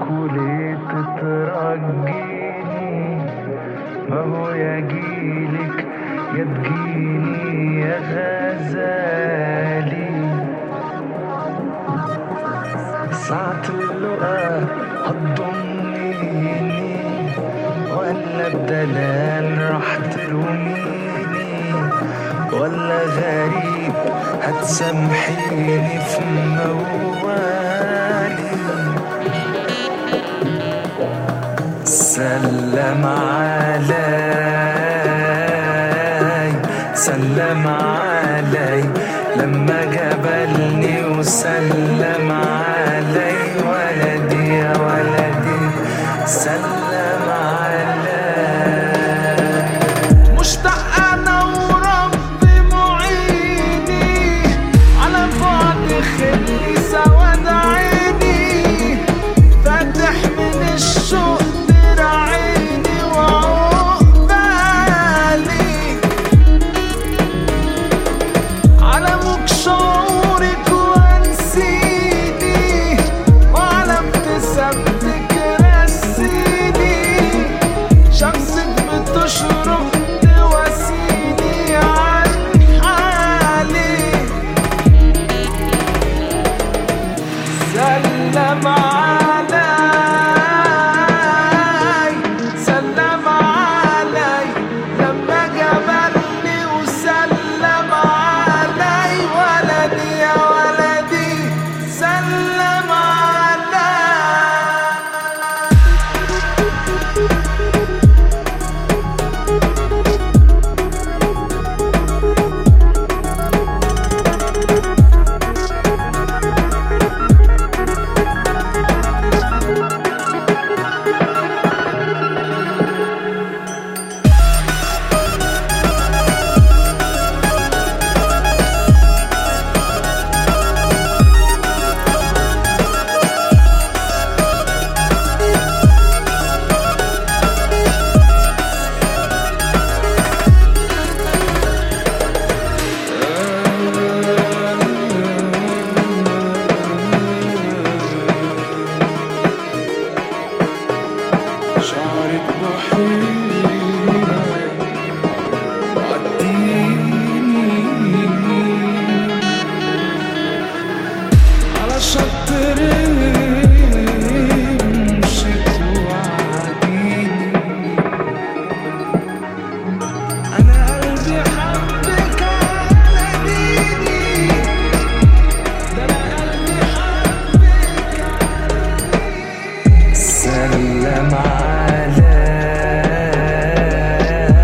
وليه تترجيني ما هو يجيلك يا تجيني يا غزالي ساعة اللقا هتضميني ولا بدلال راح تلوميني ولا غريب هتسامحيني في موالي سلم علي سلم علي لما جبلني وسلم علي ولدي يا ولدي سلم علي مشتاق انا وربي معيني على بعد خلي سواد عيني فاتح من الشوق دراعيني وعقبالي على موج شعورك وانسيني وعلى ابتسامتك رسيني شمسك بتشرق تواسيني عن حالي سلم علي سلم علي لما جبلني وسلم علي ولدي يا ولدي سلم علي شعرك بحيرة عديني على شط رمشك وعديني أنا قلبي حبك على ديني ده أنا قلبي حبك سلم علي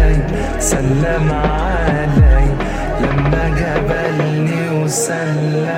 سلم علي لما جبلني وسلم